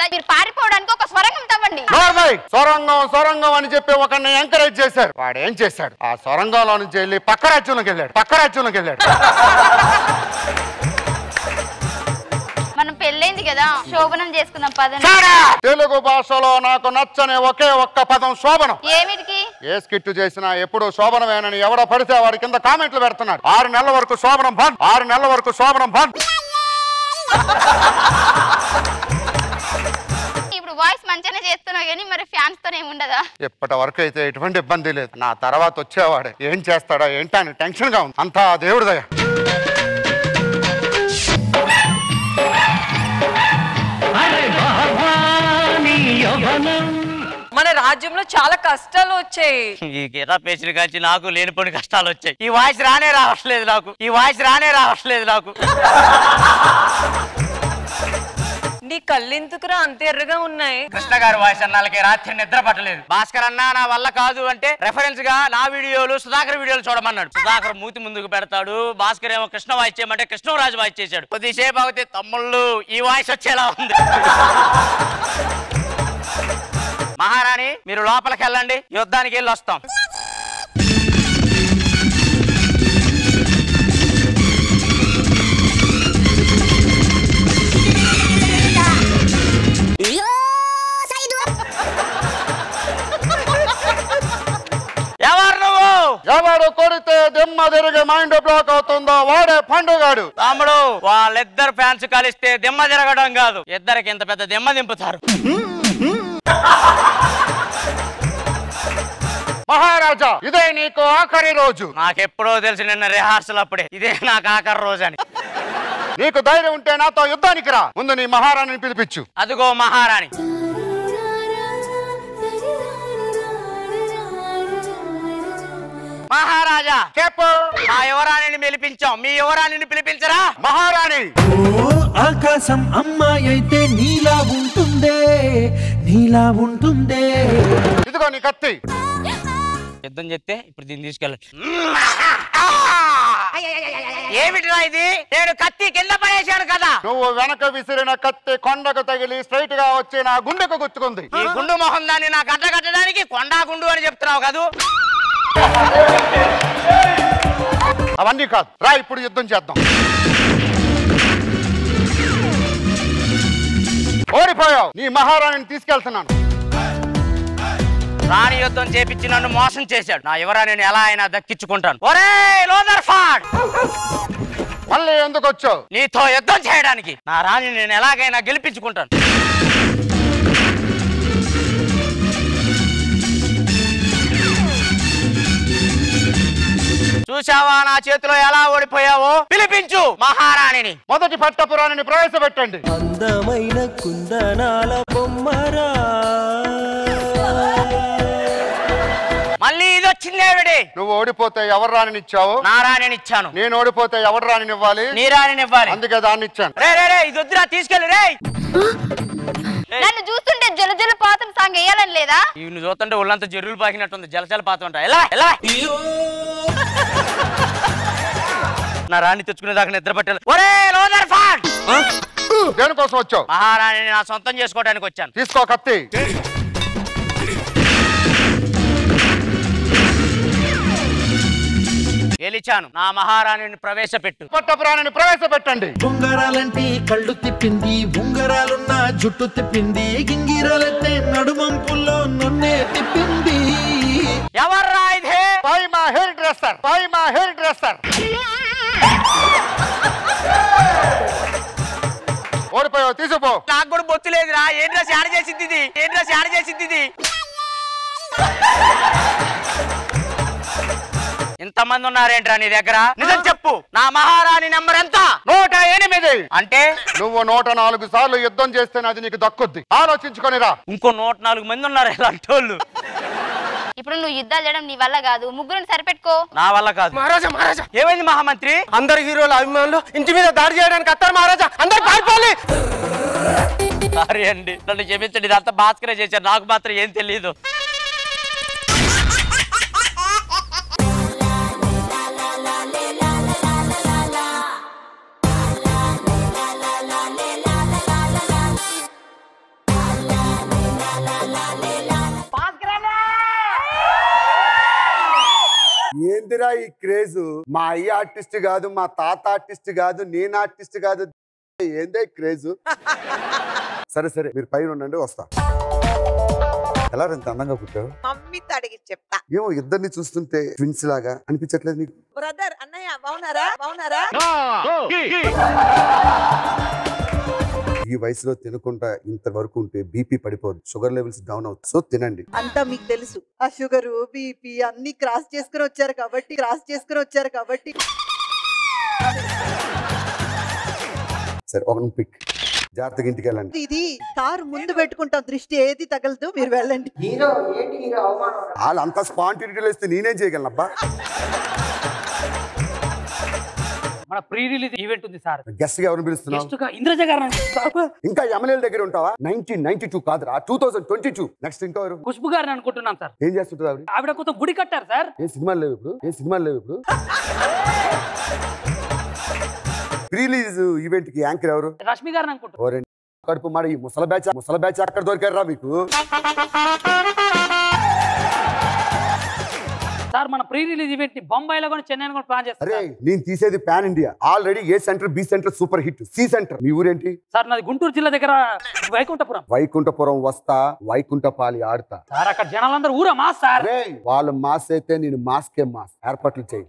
కదా మీరు పారిపోవడానికి ఒక స్వరంగం తవ్వండి నోర్మై సొరంగం సొరంగం అని చెప్పి ఒకరిని ఎంకరేజ్ చేశారు వాడు ఏం చేశాడు ఆ సొరంగంలో నుంచి వెళ్ళి పక్క రాజ్యంలోకి వెళ్ళాడు పక్క రాజ్యంలోకి వెళ్ళాడు మనం పెళ్ళైంది కదా శోభనం చేసుకుందాం పదండి తెలుగు భాషలో నాకు నచ్చని ఒకే ఒక్క పదం శోభనం ఏమిటికి ఏ స్కిట్ చేసినా ఎప్పుడు శోభనమేనని ఎవడో పడితే వాడి కింద కామెంట్లు పెడుతున్నాడు ఆరు నెలల వరకు శోభనం బంద్ ఆరు నెలల వరకు శోభనం బంద్ ఇప్పుడు వాయిస్ మంచిగానే చేస్తున్నావు కానీ మరి ఫ్యాన్స్ తో ఏముండదా ఇప్పటి వరకు అయితే ఎటువంటి ఇబ్బంది లేదు నా తర్వాత వచ్చేవాడే ఏం చేస్తాడా ఏంటని టెన్షన్ గా ఉంది అంతా ఆ దేవుడిదయ మన రాజ్యంలో చాలా కష్టాలు వచ్చాయి ఈ గీతా పేచిన కాంచి నాకు లేనిపోని కష్టాలు వచ్చాయి ఈ వాయిస్ రానే రావట్లేదు నాకు ఈ వాయిస్ రానే రావట్లేదు నాకు నీ కళ్ళెందుకురా అంత ఎర్రగా ఉన్నాయి కృష్ణ గారి వాయిస్ అన్నాళ్ళకి రాత్రి నిద్ర పట్టలేదు భాస్కర్ అన్న నా వల్ల కాదు అంటే రెఫరెన్స్ గా నా వీడియోలు సుధాకర్ వీడియోలు చూడమన్నాడు సుధాకర్ మూతి ముందుకు పెడతాడు భాస్కర్ ఏమో కృష్ణ వాయిస్ చేయమంటే కృష్ణరాజు వాయిస్ చేశాడు కొద్దిసేపు అవుతే తమ్ముళ్ళు ఈ వాయిస్ వచ్చేలా ఉంది మహారాణి మీరు లోపలికి వెళ్ళండి యుద్ధానికి వెళ్ళి వస్తాం ఎవరు నువ్వు ఎవడు కొడితే దిమ్మ తిరిగి మైండ్ బ్లాక్ అవుతుందో వాడే పండుగాడు తమ్ముడు వాళ్ళిద్దరు ఫ్యాన్స్ కలిస్తే దిమ్మ తిరగడం కాదు ఇద్దరికి ఇంత పెద్ద దిమ్మ దింపుతారు మహారాజా ఇదే నీకు ఆఖరి రోజు నాకెప్పుడో తెలిసి నిన్న రిహార్సల్ అప్పుడే ఇదే నాకు ఆఖరి రోజు అని నీకు ధైర్యం ఉంటే నాతో యుద్ధానికి రా ముందు నీ మహారాణిని పిలిపించు అదిగో మహారాణి మహారాజా చెప్పు మా యువరాణిని పిలిపించాం మీ యువరాణిని పిలిపించరా మహారాణి ఓ ఆకాశం అమ్మాయి అయితే నీలా ఉంటుందే నీలా ఉంటుందే ఇదిగో నీ కత్తి యుద్ధం చెప్తే ఇప్పుడు దీన్ని తీసుకెళ్ళండి ఏమిటిరా ఇది నేను కత్తి కింద పడేశాను కదా నువ్వు వెనక విసిరిన కత్తి కొండకు తగిలి స్ట్రైట్ గా వచ్చి నా గుండెకు గుచ్చుకుంది ఈ గుండు మొహం దాన్ని నాకు గడ్డ కట్టడానికి కొండా గుండు అని చెప్తున్నావు కదూ అవన్నీ కాదు రా ఇప్పుడు యుద్ధం చేద్దాం ఓడిపోయావు నీ మహారాణిని తీసుకెళ్తున్నాను రాణి యుద్ధం చేపించి నన్ను మోసం చేశాడు నా యువరాణిని ఎలా అయినా దక్కించుకుంటాను ఒరే లోదర్ ఫాడ్ మళ్ళీ ఎందుకు వచ్చావు నీతో యుద్ధం చేయడానికి నా రాణిని నేను ఎలాగైనా గెలిపించుకుంటాను చూసావా నా చేతిలో ఎలా ఓడిపోయావో పిలిపించు మహారాణిని మొదటి పట్టపురాణిని ప్రవేశపెట్టండి అందమైన కుందనాల బొమ్మరా మళ్ళీ ఇది వచ్చిందేవిడి నువ్వు ఓడిపోతే ఎవరు రాణినిచ్చావు నా రాణిని ఇచ్చాను నేను ఓడిపోతే ఎవరు రాణినివ్వాలి నీ రాణిని ఇవ్వాలి అందుకే దాన్ని ఇచ్చాను రే రే రే ఇది వద్దురా తీసుకెళ్ళి రే నన్ను చూస్తుంటే జల జల పాతం సాంగ్ వేయాలని లేదా ఇవి చూస్తుంటే ఒళ్ళంతా జర్రులు పాకినట్టుంది జలజల పాత ఉంటా ఎలా ఎలా నా రాణి తెచ్చుకునే దాకా నిద్ర పట్టాలి ఒరే లోదర్ ఫాట్ దేనికోసం వచ్చావు మహారాణిని నా సొంతం చేసుకోవడానికి వచ్చాను తీసుకో కత్తి గెలిచాను నా మహారాణిని ప్రవేశపెట్టు పట్టపురాణిని ప్రవేశపెట్టండి ఉంగరాలంటే కళ్ళు తిప్పింది ఉంగరాలున్న జుట్టు తిప్పింది గింగిరాలంటే నడుమంపుల్లో నన్నే తిప్పింది ఎవర్రా ఇదే పై మా హెయిర్ డ్రెస్సర్ పై మా హెయిర్ డ్రెస్సర్ ఓడిపోయావు తీసుకుపో నాకు కూడా బొత్తు లేదురా ఏం డ్రెస్ యాడ్ చేసింది ఇది ఏం డ్రెస్ యాడ్ చేసింది ఇది ఇంతమంది ఉన్నారేంట్రా నీ దగ్గర నిజం చెప్పు నా మహారాణి నెంబర్ ఎంత నూట ఎనిమిది అంటే నువ్వు నూట నాలుగు సార్లు యుద్ధం చేస్తేనే అది నీకు దక్కుద్ది ఆలోచించుకొని రా ఇంకో నూట నాలుగు మంది ఉన్నారు ఇలాంటి వాళ్ళు ఇప్పుడు నువ్వు యుద్ధాలు చేయడం నీ వల్ల కాదు ముగ్గురిని సరిపెట్టుకో నా వల్ల కాదు మహారాజా మహారాజా ఏమైంది మహామంత్రి అందరు హీరోల అభిమానులు ఇంటి మీద దాడి చేయడానికి వస్తారు మహారాజా అందరు పారిపోవాలి సారీ అండి నన్ను క్షమించండి ఇదంతా భాస్కరే చేశారు నాకు మాత్రం ఏం తెలియదు ఏందిరా ఈ క్రేజ్ మా అయ్య ఆర్టిస్ట్ కాదు మా తాత ఆర్టిస్ట్ కాదు నేను ఆర్టిస్ట్ కాదు ఏందే క్రేజ్ సరే సరే మీరు పైన ఉండండి వస్తా ఎలా ఎంత అందంగా పుట్టావు మమ్మీతో అడిగి చెప్తా ఏమో ఇద్దరిని చూస్తుంటే ట్విన్స్ లాగా అనిపించట్లేదు నీకు బ్రదర్ అన్నయ్య బాగున్నారా బాగున్నారా ఈ వయసులో తినకుండా ఇంతవరకు ఉంటే బీపీ పడిపోదు షుగర్ లెవెల్స్ డౌన్ అవుతుంది సో తినండి అంతా మీకు తెలుసు ఆ షుగర్ బీపీ అన్ని క్రాస్ చేసుకుని వచ్చారు కాబట్టి క్రాస్ చేసుకుని వచ్చారు కాబట్టి సరే ఒక పిక్ జాగ్రత్తగా ఇంటికి వెళ్ళండి ఇది కారు ముందు పెట్టుకుంటాం దృష్టి ఏది తగలదు మీరు వెళ్ళండి వాళ్ళు అంత స్పాంటినిటీలో ఇస్తే నేనేం చేయగలను అబ్బా మన ప్రీ రిలీజ్ ఈవెంట్ ఉంది సార్ గెస్ట్ గా ఎవరిని పిలుస్తున్నావు గెస్ట్ గా ఇంద్రజ గారు ఇంకా ఎమ్మెల్యేల దగ్గర ఉంటావా నైన్టీన్ నైన్టీ టూ కాదురా two thousand twenty two next ఇంకా ఎవరు ఖుష్బు గారిని అనుకుంటున్నాం సార్ ఏం చేస్తుంటుంది ఆవిడ ఆవిడ కొంత గుడి కట్టారు సార్ ఏ సినిమాలు లేవు ఇప్పుడు ఏ సినిమాలు లేవు ఇప్పుడు రిలీజ్ ఈవెంట్ కి యాంకర్ ఎవరు రష్మి గారిని అనుకుంటున్నాం ఓరే కడుపు మరి ఈ ముసల బ్యాచ్ ముసల బ్యాచ్ అక్కడ దొరికారా మీకు సార్ మన ప్రీ రిలీజ్ ఈవెంట్ ని బొంబాయిలో కూడా చెన్నైలో కూడా ప్లాన్ చేస్తారు అరే సార్. నేను తీసేది pan India already A centre B centre super hit C centre మీ ఊరేంటి సార్ నాది గుంటూరు జిల్లా దగ్గర వైకుంఠపురం వైకుంఠపురం వస్తా వైకుంఠపాలి ఆడతా సార్ అక్కడ జనాలందరూ ఊరా మా సార్ అరే వాళ్ళు మాస్ అయితే నేను మాస్కే మాస్ ఏర్పాట్లు చేయి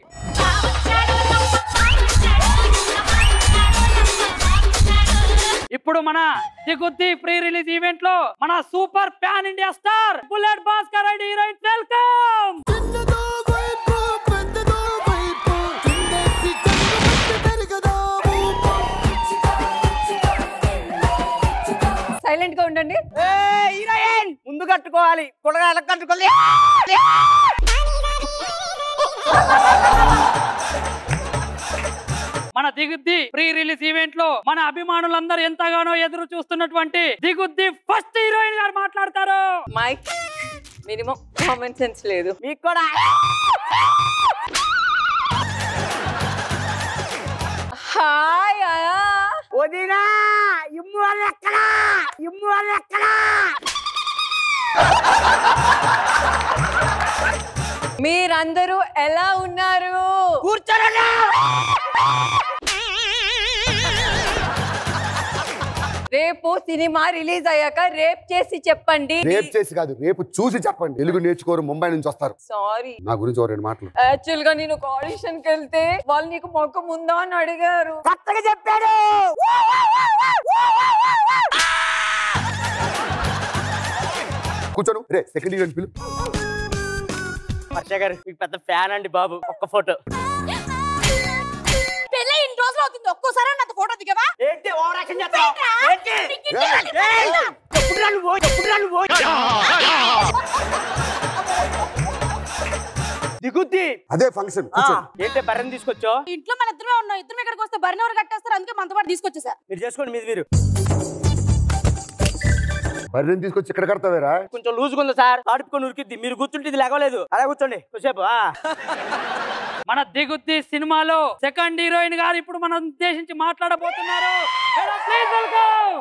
ఇప్పుడు మన దిగుద్ది ప్రీ రిలీజ్ ఈవెంట్ లో మన super pan India star bullet Bhaskar and heroine welcome silent గా ఉండండి హీరోయిన్ ముందు కట్టుకోవాలి కుడగా ఎలా కట్టుకోవాలి మన దిగుద్ది ప్రీ రిలీజ్ ఈవెంట్ లో మన అభిమానులందరూ ఎంతగానో ఎదురు చూస్తున్నటువంటి దిగుద్ది ఫస్ట్ హీరోయిన్ గారు మాట్లాడతారు మైక్ మినిమం కామన్ సెన్స్ లేదు మీకు కూడా హాయ్ ఆయా వదినా ఇమ్ము వాళ్ళు ఎక్కడ ఇమ్ము వాళ్ళు ఎక్కడ మీరందరూ ఎలా ఉన్నారు కూర్చోరన్నా రేపు సినిమా రిలీజ్ అయ్యాక రేప్ చేసి చెప్పండి రేపు చేసి కాదు రేపు చూసి చెప్పండి తెలుగు నేర్చుకోరు ముంబై నుంచి వస్తారు సారీ నా గురించి ఓ రెండు మాటలు యాక్చువల్ గా నేను ఒక ఆడిషన్ కి వెళ్తే వాళ్ళు నీకు మొక్క ఉందా అని అడిగారు కొత్తగా చెప్పాడు కూర్చోను రే సెకండ్ ఈవెంట్ పిలు వర్ష గారు మీకు పెద్ద ఫ్యాన్ అండి బాబు ఒక్క ఫోటో పెళ్ళి ఇన్ని రోజులు అవుతుంది ఒక్కోసారి నాతో ఫోటో దిగవా ఏంటి ఓవర్ యాక్షన్ చేస్తావు ఏంటి ఏయ్! ఎప్పుడు రా నువ్వు ఎప్పుడు రా నువ్వు దిగుద్ది అదే ఫంక్షన్ ఆ, కూర్చో ఏంటి బర్రెని తీసుకొచ్చో ఇంట్లో మన ఇద్దరమే ఉన్నాం ఇద్దరం ఇక్కడికి వస్తే బరిని ఎవరు కట్టేస్తారు అందుకే మనతో పాటు తీసుకొచ్చేసా మీరు చేసుకోండి మీది మీరు బర్రెని తీసుకొచ్చి ఇక్కడ కడతావేరా కొంచెం లూజ్గా ఉంది సార్ ఆడుపుకొని ఉరికిద్ది మీరు కూర్చుంటే ఇది లేగలేదు అలా కూర్చోండి కొద్దిసేపు ఆ. మన దిగుద్ది సినిమాలో సెకండ్ హీరోయిన్ గారు ఇప్పుడు మనం ఉద్దేశించి మాట్లాడబోతున్నారు Hello, please welcome.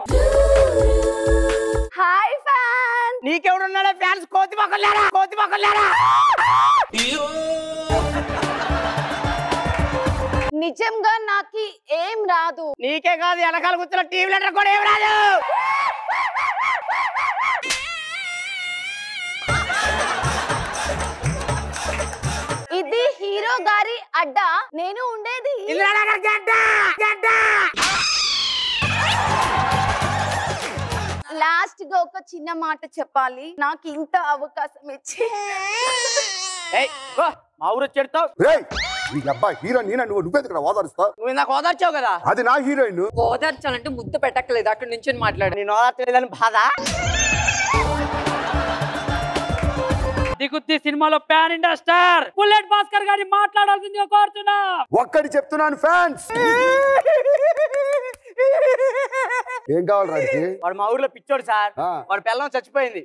Hi fan నీకెవడున్నాడా ఫ్యాన్స్ కోతి మొక్కలేరా కోతి మొక్కలేరా నిజంగా నాకు ఏం రాదు నీకే కాదు వెనకాల కూర్చున్న టీవీ లెటర్ కూడా ఏం రాదు ఇది హీరో గారి అడ్డ నేను ఉండేది లాస్ట్ గా ఒక చిన్న మాట చెప్పాలి నాకు ఇంత అవకాశం ఇచ్చి ఏయ్, గో, మా ఊరు వచ్చేడతావు రే ఈ అబ్బాయి హీరో నేనా నువ్వు నువ్వే ఇక్కడ ఓదారుస్తావు నువ్వు ఇందాక ఓదార్చావు కదా అది నా హీరోయిన్ ఓదార్చాలంటే ముద్దు పెట్టక్కలేదు అక్కడ నుంచి మాట్లాడు నేను ఓదార్చలేదని బాధ దిగుద్ది సినిమాలో pan India star bullet Bhaskar గారిని మాట్లాడాల్సిందిగా కోరుతున్నా ఒక్కడి చెప్తున్నాను ఫ్యాన్స్ ఏం కావాలి రాడికి వాడు మా ఊర్లో పిచ్చోడు సార్ ఆ. వాడు పిల్లం చచ్చిపోయింది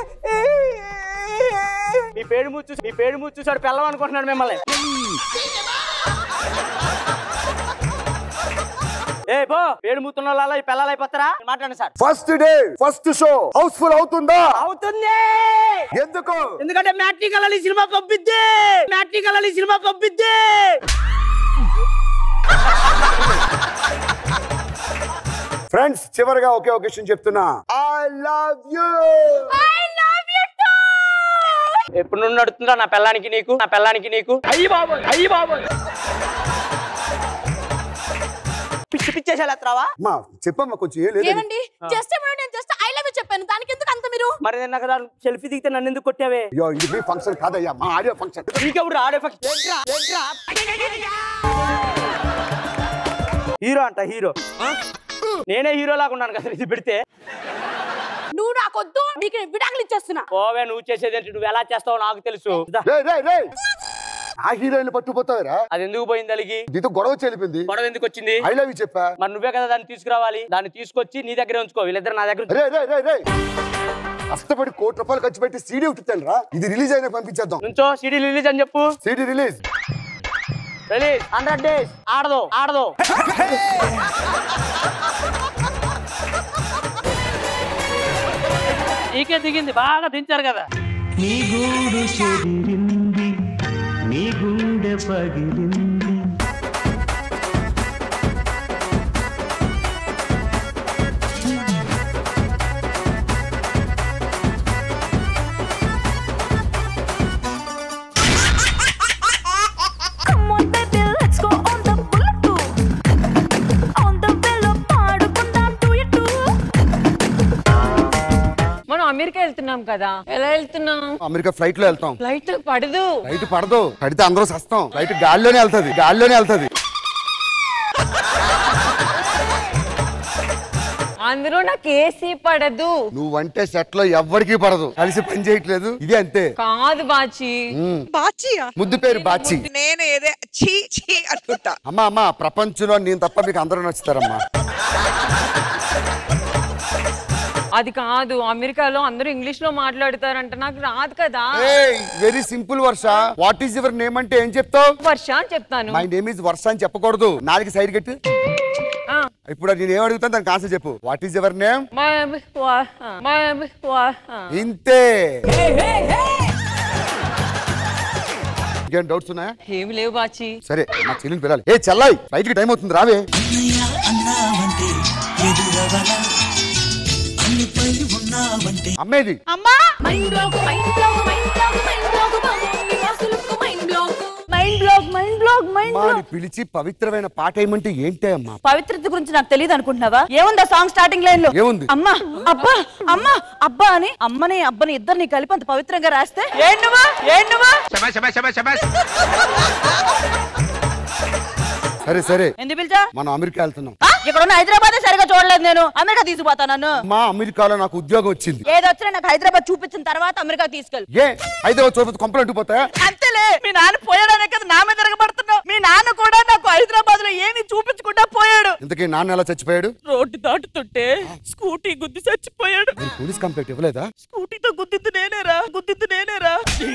మీ పేరు మూసి చూసి మీ పేరు మూసి చూసి వాడు పిల్లం అనుకుంటున్నాడు మిమ్మల్ని ఏ పో పేరు మూతున్న వాళ్ళ ఈ పిల్లలు అయిపోతారా మాట్లాడండి sir first day first show housefull అవుతుందా అవుతుంది ఎందుకు ఎందుకంటే మ్యాట్ని కలలి సినిమా పంపిద్ది మ్యాట్ని కలలి సినిమా పంపిద్ది ఫ్రెండ్స్ చివరిగా ఒకే ఒక విషయం చెప్తున్నా ఐ లవ్ యూ ఎప్పుడు నుండి నడుతుందా నా పిల్లానికి నీకు నా పిల్లానికి నీకు అయ్యి బాబు అయ్యి బాబు పిచ్చి పిచ్చేసేలేత్రావా అమ్మా చెప్పమ్మా కొంచెం ఏం లేదు ఏమండి జస్ట్ ఇప్పుడు నేను జస్ట్ ఐ లవ్ యూ చెప్పాను దానికి ఎందుకు అంత మీరు మరి నిన్న కదా సెల్ఫీ దిగితే నన్ను ఎందుకు కొట్టావే అయ్యో ఇది మీ ఫంక్షన్ కాదయ్యా మా ఆడియో ఫంక్షన్ ఇంకెవరు ఆడే హీరో అంట హీరో నేనే హీరో లాగా ఉన్నాను కదా ఇది పెడితే నువ్వు నాకొద్దు నీకు విడాకులు ఇచ్చేస్తున్నా ఓవే నువ్వు చేసేది ఏంటి నువ్వు ఎలా చేస్తావో నాకు తెలుసు దా. రే రే రే ఆ హీరోయిన్ పట్టుకుపోతావురా అది ఎందుకు పోయింది అలిగి దీంతో గొడవ చెల్లిపోయింది గొడవ ఎందుకు వచ్చింది ఐ లవ్ యూ చెప్పా మరి నువ్వే కదా దాన్ని తీసుకురావాలి దాన్ని తీసుకొచ్చి నీ దగ్గరే ఉంచుకో వీళ్ళిద్దరు నా దగ్గర ఉంచు. రే రే రే రే కష్టపడి కోటి రూపాయలు ఖర్చు పెట్టి సీడీ ఉట్టుతాను రా ఇది రిలీజ్ అయినా పంపించేద్దాం నుంచో సిడీ రిలీజ్ అని చెప్పు CD release release hundred days ఆడదు ఆడదు నీకే దిగింది బాగా దించారు కదా నీ గూడు చెదిరింది నీ గుండె పగిలింది Come on, baby, let's go on the bullet too. On the willow, పాడుకుందాం to it too. మనం అమెరికా వెళ్తున్నాం కదా ఎలా వెళ్తున్నాం అమెరికా ఫ్లైట్ లో వెళ్తాం ఫ్లైట్ పడదు ఫ్లైట్ పడదు పడితే అందరూ సస్తాం ఫ్లైట్ గాల్లోనే వెళ్తది గాల్లోనే వెళ్తది అందులో నాకు ఏసీ పడదు నువ్వంటే సెట్ లో ఎవ్వరికీ పడదు కలిసి పని చేయట్లేదు ఇది అంతే కాదు బాచి ఉమ్. బాచియా ముద్దు పేరు బాచి నేను ఏదే చీ చీ అనుకుంటా అమ్మా అమ్మా ప్రపంచంలో నేను తప్ప మీకు అందరూ నచ్చుతారమ్మా అది కాదు అమెరికాలో అందరూ ఇంగ్లీష్ లో మాట్లాడతారంట నాకు రాదు కదా very simple Varsha what is your name అంటే ఏం చెప్తావు వర్ష అని చెప్తాను మై నేమ్ ఇస్ వర్ష అని చెప్పకూడదు నాలుగు సైడ్ కట్టి ఆ, ఇప్పుడు నేను ఏం అడుగుతాను దానికి ఆన్సర్ చెప్పు వాట్ ఈస్ యువర్ నేమ్ మా వా- ఆ, మా వా- ఆ. ఇంతే ఇంకేం డౌట్స్ ఉన్నాయా ఏమి లేవు బాచి సరే మా చెల్లిని పిలాలి ఏ చెల్లాయి ఫ్లైట్ కి టైం అవుతుంది రావే అన్నావంటే ఎదురవన అన్నిపై ఉన్నావంటే అమ్మేది అమ్మా Mind block, mind block, mind block, mind block, బాగుంది వాసులకు mind block. Mind block mind block mind అమ్మా అని పిలిచి పవిత్రమైన పాట ఏమంటే ఏంటే అమ్మా పవిత్రత గురించి నాకు తెలియదు అనుకుంటున్నావా ఏముంది ఆ సాంగ్ స్టార్టింగ్ లైన్ లో ఏముంది? అమ్మా అబ్బా అమ్మా అబ్బా అని అమ్మని అబ్బని ఇద్దరిని కలిపి అంత పవిత్రంగా రాస్తే ఏంటవా ఏంటవా సరే సరే ఎందుకు పిలిచా మనం అమెరికా వెళ్తున్నాం ఆ? ఇక్కడ ఉన్న హైదరాబాద్ సరిగా చూడలేదు నేను అమెరికా తీసుకుపోతా నన్ను మా అమెరికాలో నాకు ఉద్యోగం వచ్చింది ఏదో వచ్చినా నాకు హైదరాబాద్ చూపించిన తర్వాత అమెరికా తీసుకెళ్ళి ఏ హైదరాబాద్ చూపి కొంపలు అంటుకుపోతాయా అంతేలే మీ నాన్న పోయాడనే కదా నా మీద తిరగబడుతున్నావు మీ నాన్న కూడా నాకు హైదరాబాద్ లో ఏమీ చూపించకుండా పోయాడు ఇంతకీ నాన్న ఎలా చచ్చిపోయాడు రోడ్డు దాటుతుంటే స్కూటీ గుద్ది చచ్చిపోయాడు మరి పోలీస్ కంప్లైంట్ ఇవ్వలేదా స్కూటీతో గుద్దింది నేనేరా గుద్దింది నేనేరా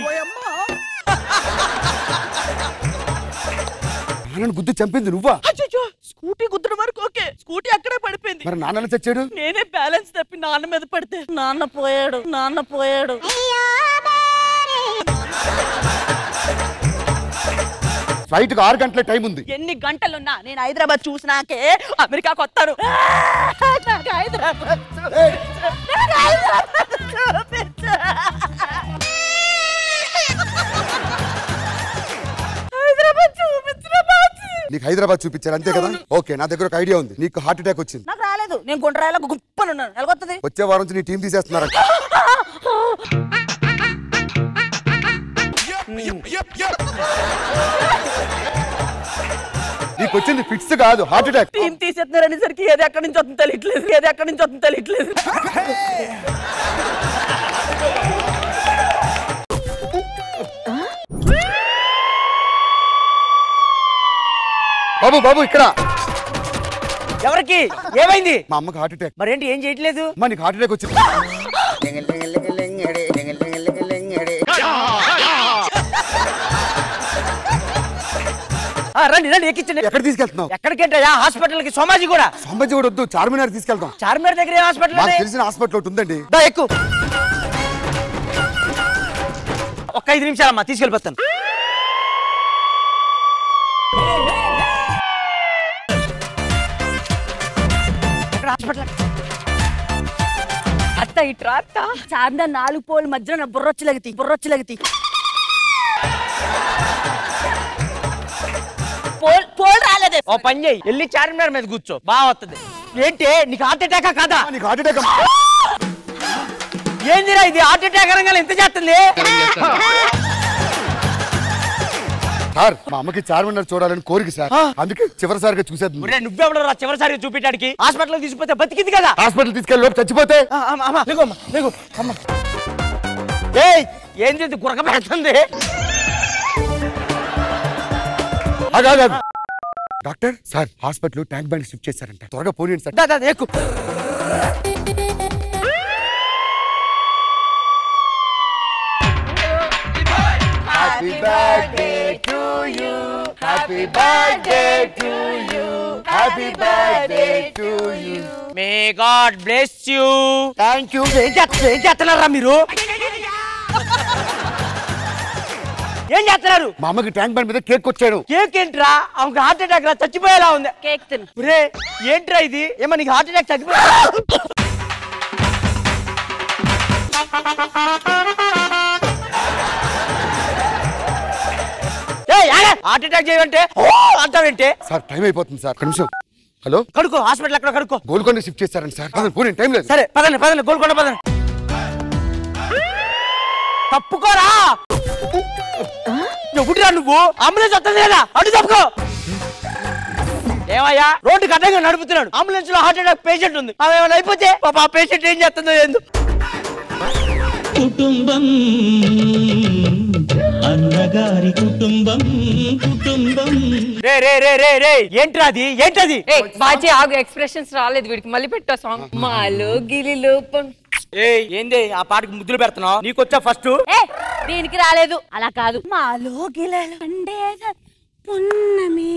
నాన్నను గుద్ది చంపింది నువ్వా అచ్చచ్చో, స్కూటీ గుద్దడం వరకు ఓకే స్కూటీ అక్కడే పడిపోయింది మరి నాన్న ఎలా చచ్చాడు నేనే బ్యాలెన్స్ తప్పి నాన్న మీద పడితే నాన్న పోయాడు నాన్న పోయాడు ఫ్లైట్ కి ఆరు గంటల టైం ఉంది ఎన్ని గంటలున్నా నేను హైదరాబాద్ చూసినాకే అమెరికాకు వస్తాను నాకు హైదరాబాద్ చూపించు. నాకు హైదరాబాద్ చూపించు. హైదరాబాద్ చూపించిన బాజీ. నీకు హైదరాబాద్ చూపించారు అంతే కదా ఓకే నా దగ్గర ఒక ఐడియా ఉంది నీకు హార్ట్ అటాక్ వచ్చింది నాకు రాలేదు నేను గుండ్రాయిలో గుప్పనున్నాను ఎలాగొస్తుంది వచ్చే వారం నుంచి నీ టీం తీసేస్తున్నారు నీకు వచ్చింది ఫిక్స్ కాదు హార్ట్ అటాక్ టీం తీసేస్తున్నారనేసరికి ఏది ఎక్కడి నుంచి వస్తుంది తెలియట్లేదు ఏది ఎక్కడి నుంచి వస్తుంది తెలియట్లేదు బాబు బాబు ఇక్కడ ఎవరికి ఏమైంది మా అమ్మకి హార్ట్ అటాక్ మరేంటి ఏం చేయట్లేదు అమ్మా నీకు హార్ట్ అటాక్ వచ్చింది రండి రండి ఎక్కించండి ఎక్కడ తీసుకెళ్తున్నావు ఎక్కడికేంటయ్యా హాస్పిటల్ కి సోమాజీ కూడా సొంబజ్జి కూడా వద్దు చార్మినార్ తీసుకెళ్తాం చార్మినార్ దగ్గర ఏ హాస్పిటల్ మాకు ఉంది? తెలిసిన హాస్పిటల్ ఒకటి ఉందండి దా ఎక్కు ఒక్క ఐదు నిమిషాలమ్మా తీసుకెళ్ళిపోతాను ఎక్కడ హాస్పిటల్ అత్త ఇట్రా అత్త చాంద నాలుగు పోల్ మధ్యలో నా బుర్రొచ్చులగతి బుర్రొచ్చులగతి పోల్ పోల్ రాలేదే ఓ పని చేయి వెళ్ళి చార్మినార్ మీద కూర్చో బాగా వస్తుంది ఏంటి నీకు హార్ట్ అటాక్ కాదా నీకు హార్ట్ అటాక్ ఏందిరా ఇది హార్ట్ అటాక్ అనగానే ఎంత చేస్తుంది సార్ మా అమ్మకి చార్మినార్ చూడాలని కోరిక సార్ అందుకే చివరిసారిగా చూసేది ఒరే నువ్వెవడో రా చివరిసారిగా చూపించడానికి హాస్పిటల్ తీసుకుపోతే బతికింది కదా హాస్పిటల్ తీసుకెళ్ళి లోపు చచ్చిపోతే ఆ, అమ్మ, అమ్మ, లేకు అమ్మ, లేకు, అమ్మ. ఏయ్ ఏంది ఇది గురక పెడుతుంది ఆగు, ఆగు, ఆగు. Doctor sir hospital tank band shift చేశారంట త్వరగా పోనీయండి సార్ దా, దా, దా, ఎక్కు happy birthday to you happy birthday to you happy birthday to you may God bless you thank you ఏం చేస్తున్నారు ఏం చేస్తున్నారా మీరు ఏం చేస్తున్నారు మా అమ్మకి ట్యాంక్ బ్యాండ్ మీద కేక్ వచ్చాడు కేక్ ఏంట్రా ఆమెకు హార్ట్ అటాక్ రా చచ్చిపోయేలా ఉంది కేక్ తిను ఒరే ఏంట్రా ఇది ఏమో నీకు హార్ట్ అటాక్ చచ్చిపోయా హార్ట్ అటాక్ చేయమంటే ఓ అంటావేంటే సార్ టైం అయిపోతుంది సార్ ఒక్క నిమిషం హలో కడుకో హాస్పిటల్ అక్కడ కడుకో గోల్కొండ షిఫ్ట్ చేశారండి సార్ పదండి, పోనీ టైం లేదు సరే పదండి పదండి గోల్కొండ పదండి తప్పుకోరా ఎవడురా నువ్వు అంబులెన్స్ వస్తుంది కదా అటు తప్పుకో ఏమయ్యా రోడ్డు అడ్డంగా నడుపుతున్నాడు అంబులెన్స్ లో హార్ట్ అటాక్ పేషెంట్ ఉంది ఆమె ఏమైనా అయిపోతే పాప ఆ పేషెంట్ ఏం చేస్తుందో ఏందో కుటుంబం అన్నగారి కుటుంబం కుటుంబం రే రే రే రే రే ఏంట్రా అది ఏంటది ఏ బాజీ ఆగు ఎక్స్ప్రెషన్స్ రాలేదు వీడికి మళ్ళీ పెట్టా సాంగ్ మాలో గిలి లోపం ఏ ఏంది ఆ పాటకి ముద్దులు పెడుతున్నావు నీకొచ్చా ఫస్ట్ ఏ దీనికి రాలేదు అలా కాదు మాలో గిలలు పండేద పున్నమి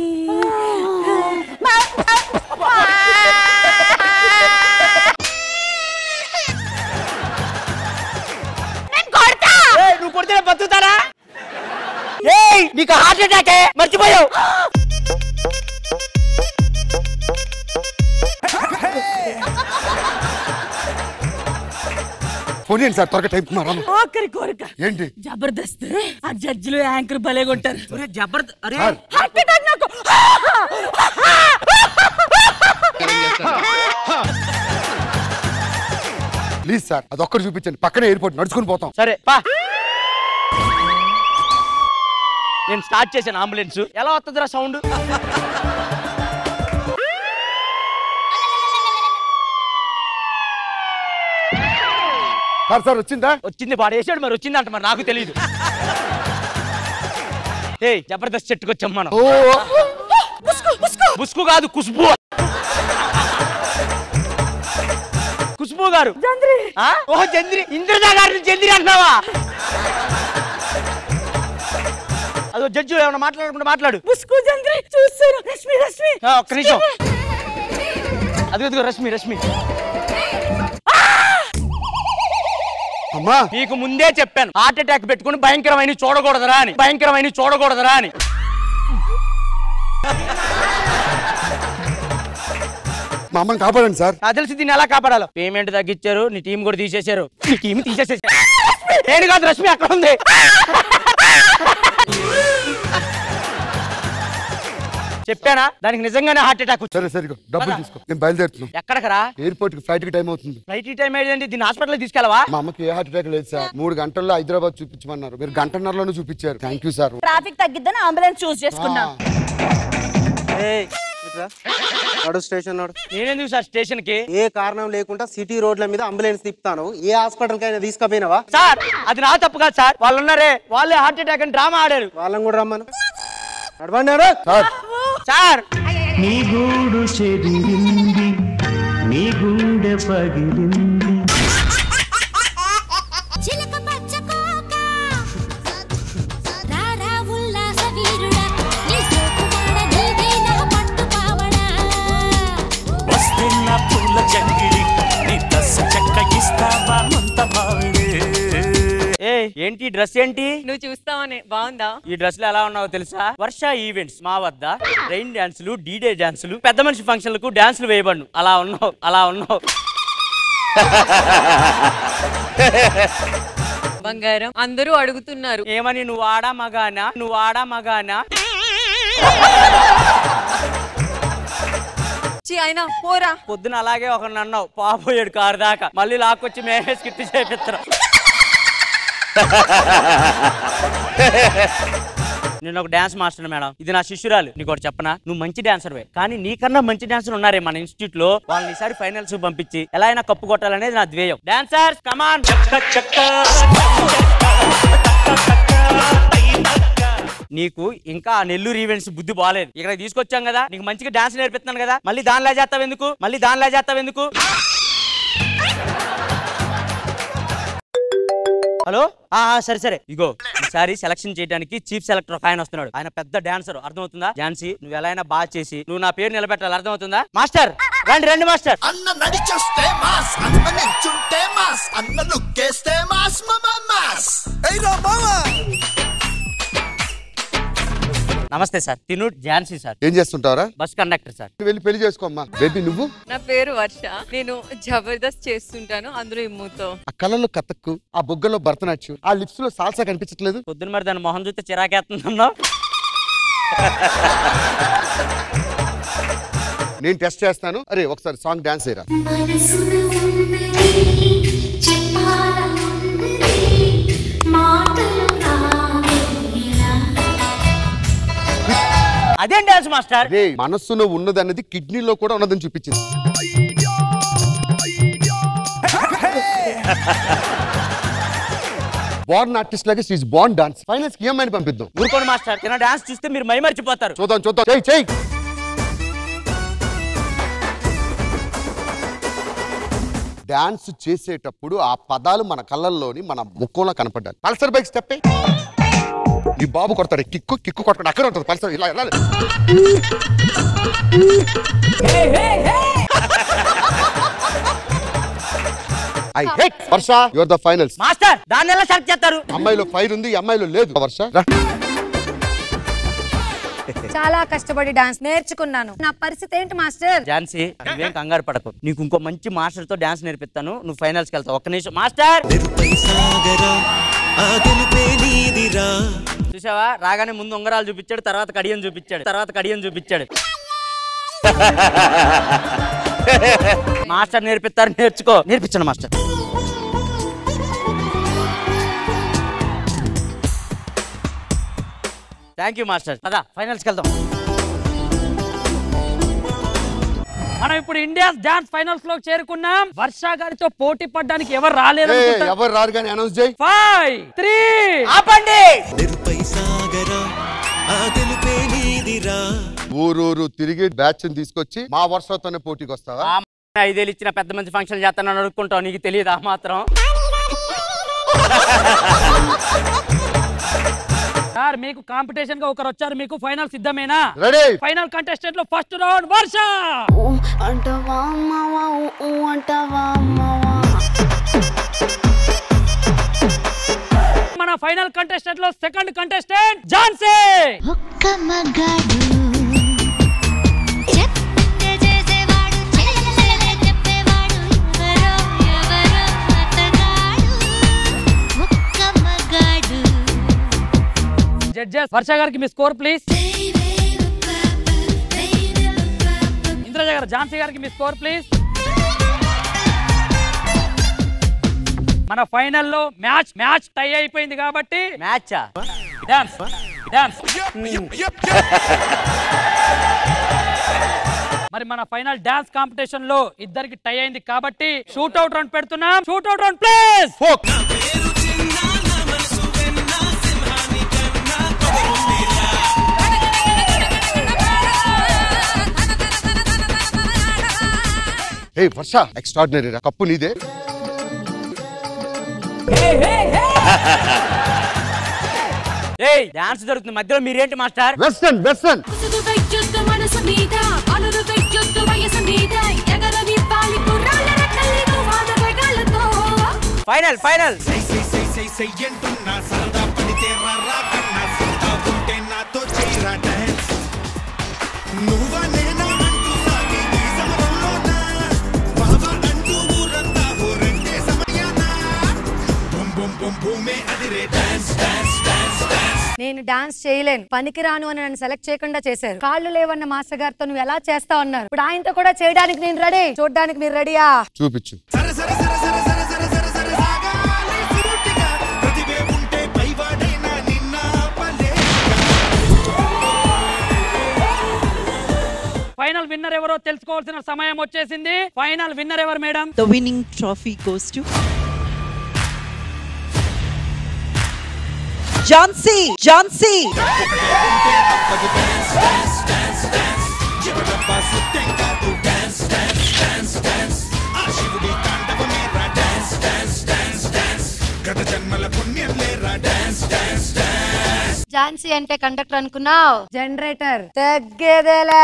నేను కొడతా నువ్వు కొడితే బతుకుతారా ఏయ్ నీకు హార్ట్ అటాకే మర్చిపోయావు పోనీయండి సార్ త్వరగా టైం మా రాము ఆఖరి కోరిక ఏంటి జబర్దస్త్ ఆ జడ్జిలు యాంకర్ భలేగా ఉంటారు జబర్దస్త్ అరే సార్ హార్ట్ అటాక్ నాకు ప్లీజ్ సార్ అది ఒక్కటి చూపించండి పక్కనే ఎయిర్పోర్ట్ నడుచుకుని పోతాం సరే పా నేను స్టార్ట్ చేశాను అంబులెన్స్ ఎలా వస్తుందిరా సౌండ్ సార్ సార్ వచ్చిందా వచ్చింది వాడేసాడు మరి వచ్చిందంట మరి నాకు తెలియదు ఏయ్ జబర్దస్త్ చెట్టుకు వచ్చాం మనం ఓ ముసుకు కాదు కుష్బు కుష్బు గారు ఆ? ఓ చంద్రి ఇంద్రజా గారిని చంద్రి అంటున్నావా అదో జడ్జి ఏమన్నా మాట్లాడకుండా మాట్లాడు ముసుగు చంద్రి చూస్తాను రశ్మి రశ్మి ఆ, ఒక్క నిమిషం అదిగో అదిగో రశ్మి రశ్మి అమ్మా మీకు ముందే చెప్పాను హార్ట్ అటాక్ పెట్టుకుని భయంకరమైన చూడకూడదురా అని భయంకరమైన చూడకూడదురా అని మా అమ్మని కాపాడండి సార్ నాకు తెలిసి దీన్ని ఎలా కాపాడాలో పేమెంట్ తగ్గించారు నీ టీం కూడా తీసేశారు నీ టీం తీసేసేసారు నేను కాదు రష్మి అక్కడ ఉంది చెప్పానా దానికి నిజంగానే హార్ట్ అటాక్ సరే సరే ఇగో, డబ్బులు తీసుకో నేను బయలుదేరుతున్నాం ఎక్కడికరా ఎయిర్పోర్ట్ కి ఫ్లైట్ కి టైం అవుతుంది ఫ్లైట్ టైం ఏంటంటే దీన్ని హాస్పిటల్ తీసుకెళ్ళవా మా అమ్మకి ఏ హార్ట్ అటాక్ లేదు సార్ మూడు గంటల్లో హైదరాబాద్ చూపించమన్నారు మీరు గంటన్నరలోనే చూపించారు థ్యాంక్ యూ సార్ ట్రాఫిక్ తగ్గిద్దని అంబులెన్స్ చూస్ చేసుకున్నా నడు స్టేషన్ నడు నేనెందుకు సార్ స్టేషన్ కి ఏ కారణం లేకుండా సిటీ రోడ్ల మీద అంబులెన్స్ తిప్పుతాను ఏ హాస్పిటల్ కైనా తీసుకుపోయినావా సార్ అది నా తప్పు కాదు సార్ వాళ్ళు ఉన్నారే వాళ్ళే హార్ట్ అటాక్ అని డ్రామా ఆడారు వాళ్ళని కూడా రమ్మను నడవండి నడు. సార్ సార్ నీ గూడు చెదిరింది నీ గుండె పగిలింది చిలక పచ్చ కోక రారా ఉల్లాస వీరుడా నీ సోకు మాడ పూల చంగిడి నీ దశ చెక్క ఇస్తావా ముంత మావిడే ఏ ఏంటి డ్రెస్ ఏంటి నువ్వు చూస్తావని బాగుందా ఈ డ్రెస్ లో ఎలా ఉన్నావో తెలుసా వర్ష ఈవెంట్స్ మా వద్ద ట్రైన్ డాన్సులు డీడే డాన్సులు పెద్ద మనిషి ఫంక్షన్లకు డాన్సులు వేయబడును అలా ఉన్నావు అలా ఉన్నావు బంగారం అందరూ అడుగుతున్నారు ఏమని నువ్వు ఆడా మగానా నువ్వు ఆడా మగానా చి అయినా పోరా పొద్దున అలాగే ఒకరిని అన్నావు పాపోయాడు కారు దాకా మళ్ళీ లాక్కొచ్చి మేమే స్కిట్ చేపిస్తాం నేను ఒక డాన్స్ మాస్టర్ మేడం ఇది నా శిష్యురాలు నీకు ఒకటి చెప్పనా నువ్వు మంచి డాన్సర్వే కానీ నీకన్నా మంచి డాన్సర్ ఉన్నారే మన ఇన్స్టిట్యూట్ లో వాళ్ళని ఈసారి ఫైనల్స్ పంపించి ఎలా అయినా కప్పు కొట్టాలనేది నా ధ్యేయం డాన్సర్స్ కమాన్ నీకు ఇంకా ఆ నెల్లూరు ఈవెంట్స్ బుద్ధి బాగాలేదు ఇక్కడ తీసుకొచ్చాం కదా నీకు మంచిగా డాన్స్ నేర్పిస్తున్నాను కదా మళ్ళీ దానిలా చేస్తావు ఎందుకు మళ్ళీ దానిలా చేస్తావు ఎందుకు హలో ఆ ఆ, సరే సరే ఇగో ఈసారి సెలక్షన్ చేయడానికి చీఫ్ సెలెక్టర్ ఒక ఆయన వస్తున్నాడు ఆయన పెద్ద డాన్సర్ అర్థమవుతుందా ఝాన్సీ నువ్వు ఎలా అయినా బాగా చేసి నువ్వు నా పేరు నిలబెట్టాలి అర్థమవుతుందా మాస్టర్ రండి రండి మాస్టర్ అన్న నడిచొస్తే మాస్ అన్న నించుంటే మాస్ అన్న లుక్కేస్తే మాస్ మమ మాస్ ఏయ్ రా మామా నమస్తే సార్ తిను ఝాన్సీ సార్ ఏం చేస్తుంటారా బస్ కండక్టర్ సార్ వెళ్ళి పెళ్లి చేసుకోమ్మా బేబీ నువ్వు నా పేరు వర్ష నేను జబర్దస్త్ చేస్తుంటాను అందరూ ఇమ్ముతో ఆ కళ్ళలో కథక్కు ఆ బొగ్గలో భరతనాట్యం ఆ లిప్స్ లో సాల్సా కనిపించట్లేదు పొద్దున మరి దాని మొహం చూస్తే చిరాకేస్తుందన్నావు నేను టెస్ట్ చేస్తాను అరే ఒకసారి సాంగ్ డాన్స్ చేయరా అదేం డాన్స్ మాస్టర్ రే మనస్సులో ఉన్నది అన్నది కిడ్నీలో కూడా ఉన్నదని చూపించింది బార్న్ ఆర్టిస్ట్ లాగా షీస్ బార్న్ డాన్స్ ఫైనల్స్ కి ఏమైనా పంపిద్దాం ఊరుకోండి మాస్టర్ తిన డాన్స్ చూస్తే మీరు మై మర్చిపోతారు చూద్దాం చూద్దాం చెయ్యి చెయ్యి డాన్స్ చేసేటప్పుడు ఆ పదాలు మన కళ్ళల్లోని మన ముఖంలో కనపడ్డాలి పల్సర్ బైక్ స్టెప్ ఈ బాబు కొడతాడు కిక్కు కిక్కు కొడతాడు అక్కడ ఉంటుంది పల్సర్ ఇలా ఇలా I hate Varsha your the finals master దాన్ని ఎలా సెలెక్ట్ చేస్తారు అమ్మాయిలో ఫైర్ ఉంది ఈ అమ్మాయిలో లేదు వర్ష రా. చాలా కష్టపడి డాన్స్ నేర్చుకున్నాను నా పరిస్థితి ఏంటి మాస్టర్ ఝాన్సీ నువ్వేం కంగారు పడకు నీకు ఇంకో మంచి మాస్టర్ తో డాన్స్ నేర్పిస్తాను నువ్వు ఫైనల్స్ కి వెళ్తావు ఒక్క నిమిషం మాస్టర్ చూసావా రాగానే ముందు ఉంగరాలు చూపించాడు తర్వాత కడియం చూపించాడు తర్వాత కడియం చూపించాడు మాస్టర్ నేర్పిస్తారు నేర్చుకో నేర్పించండి మాస్టర్ థ్యాంక్ యూ మాస్టర్ పదా ఫైనల్స్కి వెళ్దాం మనం ఇప్పుడు ఇండియా డాన్స్ ఫైనల్స్ లో చేరుకున్నాం వర్ష గారితో పోటీ పడడానికి ఎవరు రాలేదు ఏ, అనుకుంటా? ఎవరు రారు కానీ అనౌన్స్ చేయి ఫైవ్ త్రీ ఆపండి ఊరూరు తిరిగి బ్యాచ్ తీసుకొచ్చి మా వర్షతోనే పోటీకి వస్తావా ఐదేళ్ళు ఇచ్చిన పెద్ద మంచి ఫంక్షన్ చేస్తానని అడుక్కుంటావు నీకు తెలియదు ఆ మాత్రం సార్ మీకు కాంపిటీషన్ గా ఒకరు వచ్చారు మీకు ఫైనల్ సిద్ధమేనా రెడీ ఫైనల్ కంటెస్టెంట్ లో ఫస్ట్ రౌండ్ వర్ష అంటవా అమ్మవా ఊ అంటవా అమ్మవా మన ఫైనల్ కంటెస్టెంట్ లో సెకండ్ కంటెస్టెంట్ ఝాన్సీ ఒక్క మగాడు చెప్తే చేసేవాడు చెల్లెలే చెప్పేవాడు ఎవరో ఎవరో అతగాడు ఒక్క మగాడు జడ్జెస్ వర్ష గారికి మీ స్కోర్ ప్లీజ్ ఇంద్రజ గారు ఝాన్సీ గారికి మీ స్కోర్ ప్లీజ్ మన ఫైనల్లో మ్యాచ్ మ్యాచ్ టై అయిపోయింది కాబట్టి మ్యాచా డాన్స్ డాన్స్ మరి మన ఫైనల్ డాన్స్ కాంపిటీషన్ లో ఇద్దరికి టై అయింది కాబట్టి షూట్ అవుట్ రౌండ్ పెడుతున్నాం షూట్ అవుట్ రౌండ్ ప్లీజ్ ఏ వర్ష ఎక్స్ట్రాడినరీ రా కప్పు నీదే ఏయ్ డాన్స్ జరుగుతుంది మధ్యలో మీరేంటి మాస్టర్ వెస్టర్న్ వెస్టర్న్ మనసు మీద అలరు వెయ్యొద్దు వయసు మీద ఎగరవి పాలిపు ఫైనల్ ఫైనల్ సై సై సై సై సై అంటున్నా సరదా పడితే రా కన్నా సరదా ఉంటే నాతో చేయరా డాన్స్ నువ్వా నేనా అంటూ సాగి ఈ సమరంలోన బాబా అంటూ ఊరంతా ఊరంటే సమయాన బొం బొం బొం భూమే అదిరే డాన్స్ డాన్స్ డాన్స్ డాన్స్ నేను డాన్స్ చేయలేను పనికిరాను అని నన్ను సెలెక్ట్ చేయకుండా చేశారు కాళ్ళు లేవన్న మాస్టర్ గారితో నువ్వు ఎలా చేస్తావు అన్నారు ఇప్పుడు ఆయనతో కూడా చేయడానికి నేను రెడీ చూడడానికి మీరు రెడీయా చూపించు సర సర సర సర సర సర సర సర సాగాలి సూటిగా ప్రతిభే ఉంటే పైవాడైనా నిన్న ఆపలే ఫైనల్ విన్నర్ ఎవరో తెలుసుకోవాల్సిన సమయం వచ్చేసింది ఫైనల్ విన్నర్ ఎవరు madam The winning trophy goes to Jhansi. Jhansi. ఎవడబ్బా సుట్టెం కాదు డాన్స్ డాన్స్ డాన్స్ డాన్స్ ఆ శివుడి తాండవమేరా డాన్స్ డాన్స్ డాన్స్ డాన్స్ గత జన్మల పుణ్యం లేరా డాన్స్ డాన్స్ డాన్స్ ఝాన్సీ అంటే కండక్టర్ అనుకున్నావు జనరేటర్ తగ్గేదేలే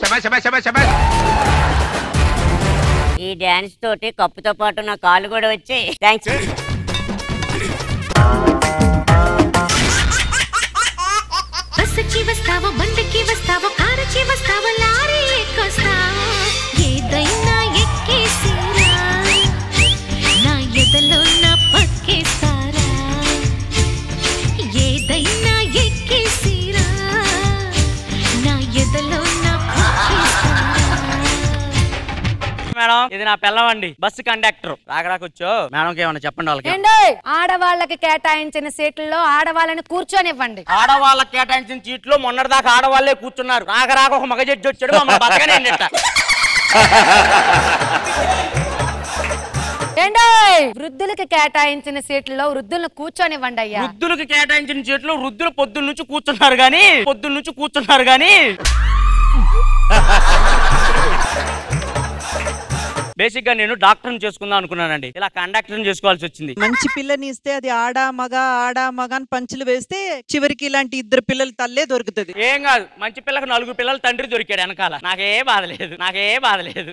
ఈ డాన్స్ తోటి కప్పుతో పాటు నా కాళ్ళు కూడా వచ్చి థ్యాంక్స్ బస్సుకి వస్తావో బండికి వస్తావో కారుకి వస్తావో లారీ ఎక్కొస్తావో ఏదైనా ఎక్కేసిరా నా ఎదలో నా పక్కేస్తారా ఏదైనా ఎక్కేసిరా నా ఎదలో నా మేడం ఇది నా పిల్లవండి బస్సు కండక్టర్ రాక రాకొచ్చో మేడంకి ఏమన్నా చెప్పండి వాళ్ళకి ఏండి ఆడవాళ్ళకి కేటాయించిన సీట్లలో ఆడవాళ్ళని కూర్చొనివ్వండి ఆడవాళ్ళకి కేటాయించిన సీట్లో మొన్నటిదాకా ఆడవాళ్ళే కూర్చున్నారు రాక రాక ఒక మగ జడ్జి వచ్చాడు మమ్మల్ని బతకనే ఎన్నిట. ఏండి వృద్ధులకి కేటాయించిన సీట్లలో వృద్ధులను కూర్చొనివ్వండి అయ్యా వృద్ధులకు కేటాయించిన సీట్లో వృద్ధులు పొద్దున్న నుంచి కూర్చున్నారు గాని పొద్దున్న నుంచి కూర్చున్నారు గాని బేసిక్ గా నేను డాక్టర్ చేసుకుందాం అనుకున్నానండి ఇలా కండక్టర్ చేసుకోవాల్సి వచ్చింది మంచి పిల్లని ఇస్తే అది ఆడ మగ ఆడ మగ అని పంచులు వేస్తే చివరికి ఇలాంటి ఇద్దరు పిల్లల తల్లే దొరుకుతుంది ఏం కాదు మంచి పిల్లకు నలుగురు పిల్లలు తండ్రి దొరికాడు వెనకాల నాకే బాధ లేదు నాకే బాధ లేదు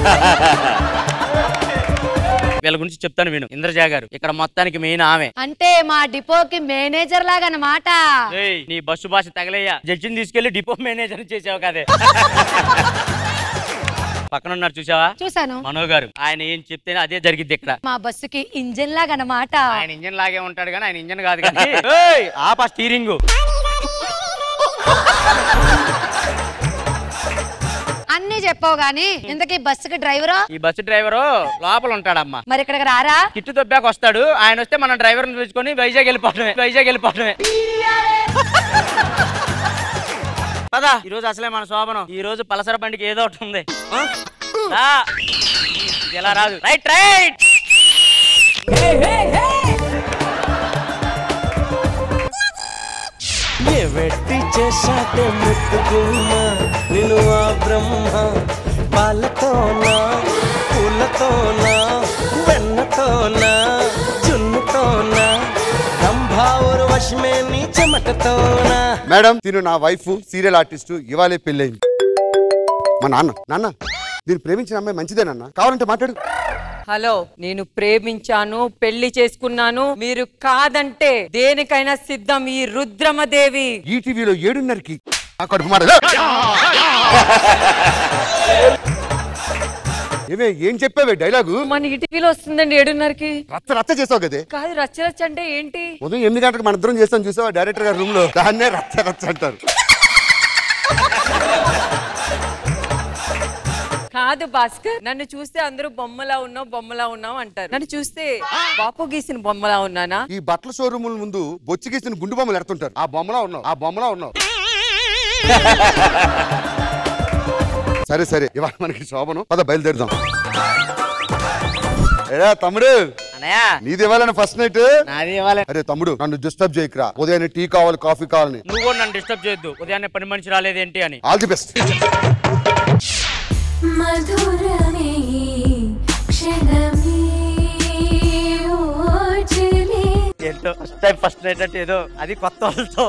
వీళ్ళ గురించి చెప్తాను విను ఇంద్రజా గారు ఇక్కడ మొత్తానికి మెయిన్ ఆమె అంటే మా డిపోకి మేనేజర్ లాగా అన్నమాట ఏయ్ నీ బస్సు భాష తగలయ్యా జడ్జిని తీసుకెళ్లి డిపో మేనేజర్ చేసావు కదే పక్కన ఉన్నారు చూసావా చూసాను మనో గారు ఆయన ఏం చెప్తేనే అదే జరిగింది ఇక్కడ మా బస్సుకి ఇంజిన్ లాగా అన్నమాట ఆయన ఇంజన్ లాగే ఉంటాడు కానీ ఆయన ఇంజన్ కాదు కానీ ఏయ్, ఆపా స్టీరింగ్ అన్ని చెప్పావు గాని ఇంతకీ బస్సుకి డ్రైవరా ఈ బస్సు డ్రైవరు లోపల ఉంటాడమ్మా మరి ఇక్కడికి రారా కిట్టు దొబ్బాక వస్తాడు ఆయన వస్తే మనం డ్రైవర్ని పిలుచుకొని వైజాగ్ వెళ్ళిపోవడమే వైజాగ్ వెళ్ళిపోవడమే పదా ఈ రోజు అసలే మన శోభనం ఈ రోజు పలసర బండికి ఏదో ఒకటి ఉంది ఆ? రా. ఇది ఎలా రాదు రైట్ రైట్ ఏ వెట్టి చేశాటే ముట్టుకున్న నేను ఆ బ్రహ్మ పాలతోనా పూలతోనా వెన్నతోనా జున్నుతోనా రంభావురు వశమే నీ చెమటతోనా మేడం తిను నా వైఫ్ సీరియల్ ఆర్టిస్ట్ ఇవాళే పెళ్ళయింది మా నాన్న నాన్న నేను ప్రేమించిన అమ్మాయి మంచిదేనన్న కావాలంటే మాట్లాడు హలో నేను ప్రేమించాను పెళ్లి చేసుకున్నాను మీరు కాదంటే దేనికైనా సిద్ధం ఈ రుద్రమదేవి ఈ టీవీలో ఏడున్నరకి ఆ కడుపు మాట ఏమే ఏం చెప్పావే డైలాగు మన ఇటీవీలో వస్తుందండి ఏడున్నరకి రచ్చ రచ్చ చేసావు కదే కాదు రచ్చ రచ్చ అంటే ఏంటి ఉదయం ఎనిమిది గంటలకు మన ఇద్దరం చేస్తాం చూసావా డైరెక్టర్ గారి రూమ్ లో దాన్నే రచ్చ రచ్చ అంటారు కాదు భాస్కర్ నన్ను చూస్తే అందరూ బొమ్మలా ఉన్నావు బొమ్మలా ఉన్నావు అంటారు నన్ను చూస్తే బాపు గీసిన బొమ్మలా ఉన్నానా ఈ బట్టల షోరూముల ముందు బొచ్చి గీసిన గుండు బొమ్మలు ఎడుతుంటారు ఆ బొమ్మలా ఉన్నావు ఆ బొమ్మలా ఉన్నావు సరే సరే ఇవాళ మనకి శోభనం పద బయలుదేరుదాం ఏరా తమ్ముడు అన్నయ్య నీది ఇవ్వాలని ఫస్ట్ నైట్ నాది ఇవ్వాలి అరే తమ్ముడు నన్ను డిస్టర్బ్ చేయకురా ఉదయాన్నే టీ కావాలి కాఫీ కావాలని నువ్వు కూడా నన్ను డిస్టర్బ్ చేయొద్దు ఉదయాన్నే పని మనిషి రాలేదేంటి అని ఆల్ ది బెస్ట్ మధురమే క్షణమే ఓచలే ఏంటో ఫస్ట్ టైం ఫస్ట్ నైట్ అంటే ఏదో అది కొత్త వాళ్ళతో